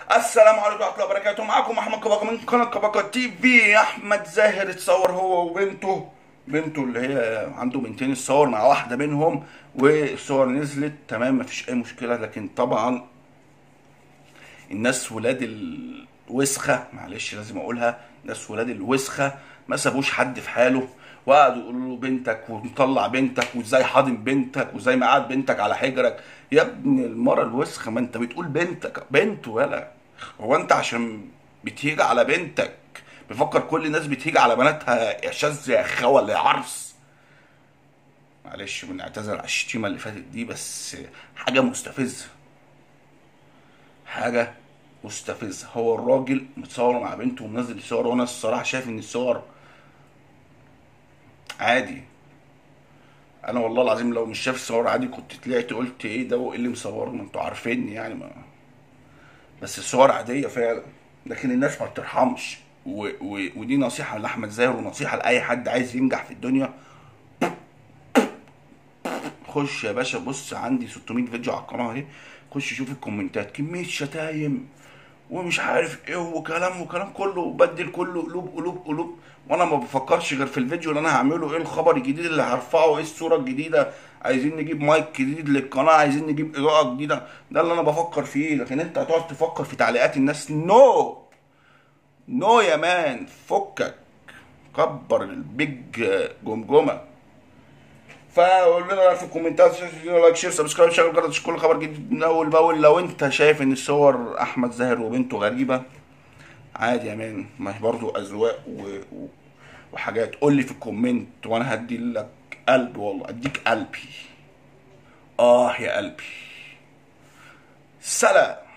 السلام عليكم ورحمه الله وبركاته معاكم احمد كباكا من قناه كباكا تي في احمد زاهر اتصور هو وبنته بنته اللي هي عنده بنتين اتصور مع واحده منهم والصور نزلت تمام مفيش اي مشكله لكن طبعا الناس ولاد الوسخه معلش لازم اقولها ناس ولاد الوسخه ما سابوش حد في حاله وقعدوا يقولوا له بنتك ومطلع بنتك وازاي حاضن بنتك وازاي مقعد بنتك على حجرك يا ابن المره الوسخه ما انت بتقول بنتك بنت ولا هو انت عشان بتهيج على بنتك بفكر كل الناس بتهيج على بناتها يا شاذ يا خوه يا عرس معلش بنعتذر على الشتيمه اللي فاتت دي بس حاجه مستفزه حاجه مستفزه هو الراجل متصور مع بنته ومنزل الصور وانا الصراحه شايف ان الصور عادي انا والله العظيم لو مش شايف الصور عادي كنت طلعت قلت ايه ده وايه اللي مصورني انتوا عارفيني يعني ما بس الصور عاديه فعلا لكن الناس ما بترحمش و... و... ودي نصيحه لاحمد زاهر ونصيحه لاي حد عايز ينجح في الدنيا خش يا باشا بص عندي 600 فيديو على القناه اهي خش شوف الكومنتات كميه شتايم ومش عارف ايه وكلام وكلام كله بدل كله قلوب قلوب قلوب وانا ما بفكرش غير في الفيديو اللي انا هعمله ايه الخبر الجديد اللي هرفعه ايه الصوره الجديده عايزين نجيب مايك جديد للقناه عايزين نجيب اضاءه جديده ده اللي انا بفكر فيه لكن انت هتقعد تفكر في تعليقات الناس نو نو يا مان فكك كبر البيج جمجمه فقول لنا في الكومنتات لايك شير سبسكرايب شغل الجرس كل خبر جديد من اول باول لو انت شايف ان الصور احمد زاهر وبنته غريبه عادي يا مان ما هي برضه اذواق و... و... وحاجات قول لي في الكومنت وانا هدي لك قلب والله اديك قلبي اه يا قلبي سلام